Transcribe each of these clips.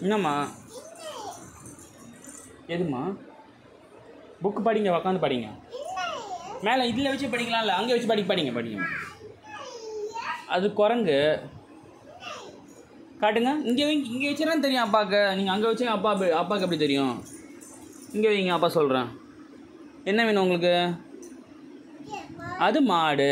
என்னம்மா எதும்மா புக்கு படிங்க உக்காந்து படிங்க மேலே இதில் வச்சு படிக்கலாம்ல அங்கே வச்சு படி படிங்க படிங்க அது குரங்கு காட்டுங்க இங்கே வைங்க இங்கே வச்சுனா தெரியும் அப்பாவுக்கு நீங்கள் அங்கே வச்சு அப்பா எப்படி- அப்பாவுக்கு எப்படி தெரியும் இங்கே வைங்க அப்பா சொல்கிறேன் என்ன வேணும் உங்களுக்கு அது மாடு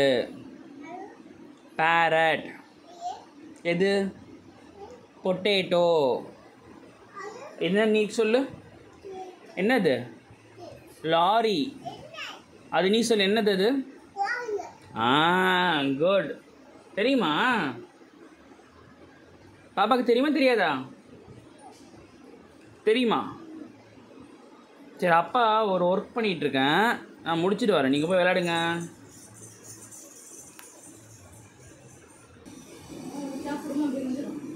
பேரட் எது பொட்டேட்டோ என்ன நீ சொல்லு என்னது லாரி அது நீ சொல்லு என்னது அது ஆ குட் தெரியுமா பாப்பாக்கு தெரியுமா தெரியாதா தெரியுமா சரி அப்பா ஒரு ஒர்க் பண்ணிகிட்டு இருக்கேன் நான் முடிச்சுட்டு வரேன் நீங்கள் போய் விளையாடுங்க குடும்பம் பிரிஞ்சிடும்